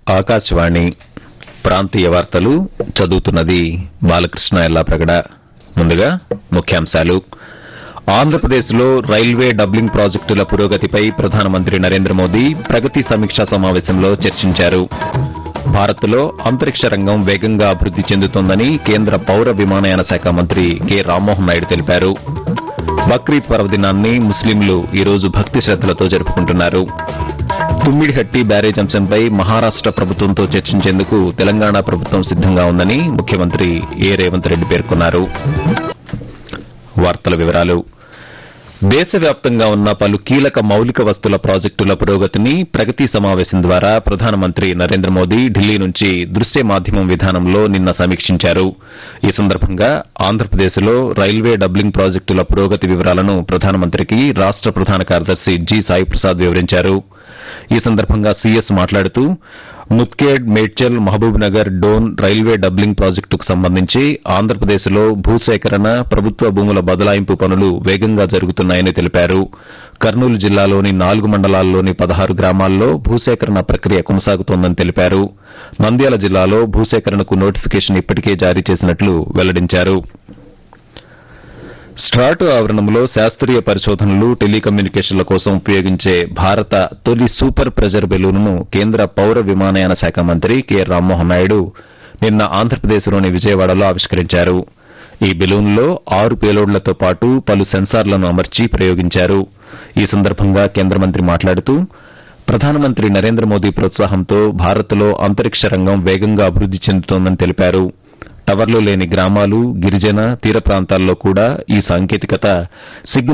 ఆకాశవాణి ప్రాంతీయ వార్తలు చదువుతున్నది బాలకృష్ణ ఎల్లాప్రగడ ముందుగా ముఖ్యాంశాలు ఆంధ్రప్రదేశ్లో రైల్వే డబ్లింగ్ ప్రాజెక్టుల పురోగతిపై ప్రధానమంత్రి నరేంద్ర మోదీ ప్రగతి సమీక్షా సమావేశంలో చర్చించారు భారత్లో అంతరిక్ష రంగం వేగంగా అభివృద్ది చెందుతోందని కేంద్ర పౌర విమానయాన శాఖ మంత్రి కె రామ్మోహన్ నాయుడు తెలిపారు బక్రీద్ పర్వదినాన్ని ముస్లింలు ఈ రోజు భక్తి శ్రద్దలతో జరుపుకుంటున్నారు తుమ్మిడిహట్టి బ్యారేజ్ అంశంపై మహారాష్ట ప్రభుత్వంతో చర్చించేందుకు తెలంగాణ ప్రభుత్వం సిద్దంగా ఉందని ముఖ్యమంత్రి ఏ రేవంత్ రెడ్డి పేర్కొన్నారు వార్తల వివరాలు దేశవ్యాప్తంగా ఉన్న పలు కీలక మౌలిక వస్తుల ప్రాజెక్టుల పురోగతిని ప్రగతి సమావేశం ద్వారా ప్రధానమంత్రి నరేంద్ర మోదీ ఢిల్లీ నుంచి దృశ్య మాధ్యమం విధానంలో నిన్న సమీక్షించారు ఈ సందర్భంగా ఆంధ్రప్రదేశ్లో రైల్వే డబ్లింగ్ ప్రాజెక్టుల పురోగతి వివరాలను ప్రధానమంత్రికి రాష్ట ప్రధాన కార్యదర్శి జి సాయి ప్రసాద్ వివరించారు ఈ సందర్భంగా సీఎస్ మాట్లాడుతూ ముత్కేడ్ మేడ్చల్ మహబూబ్ నగర్ డోన్ రైల్వే డబ్లింగ్ ప్రాజెక్టుకు సంబంధించి ఆంధ్రప్రదేశ్లో భూసేకరణ ప్రభుత్వ భూముల బదలాయింపు పనులు వేగంగా జరుగుతున్నాయని తెలిపారు కర్నూలు జిల్లాలోని నాలుగు మండలాల్లోని పదహారు గ్రామాల్లో భూసేకరణ ప్రక్రియ కొనసాగుతోందని తెలిపారు నంద్యాల జిల్లాలో భూసేకరణకు నోటిఫికేషన్ ఇప్పటికే జారీ చేసినట్లు వెల్లడించారు స్ట్రాటో ఆవరణంలో శాస్త్రీయ పరిశోధనలు టెలికమ్యూనికేషన్ల కోసం ఉపయోగించే భారత తొలి సూపర్ ప్రెజర్ బెలూన్ను కేంద్ర పౌర విమానయాన శాఖ మంత్రి కె రామ్మోహన్ నాయుడు నిన్న ఆంధ్రప్రదేశ్లోని విజయవాడలో ఆవిష్కరించారు ఈ బెలూన్లో ఆరు పేలోడ్లతో పాటు పలు సెన్సార్లను అమర్చి ప్రయోగించారు ఈ సందర్భంగా కేంద్ర మంత్రి మాట్లాడుతూ ప్రధానమంత్రి నరేంద్ర మోదీ ప్రోత్సాహంతో భారత్లో అంతరిక్ష రంగం వేగంగా అభివృద్ది చెందుతోందని తెలిపారు టవర్లు లేని గ్రామాలు గిరిజన తీర ప్రాంతాల్లో కూడా ఈ సాంకేతికత సిగ్నల్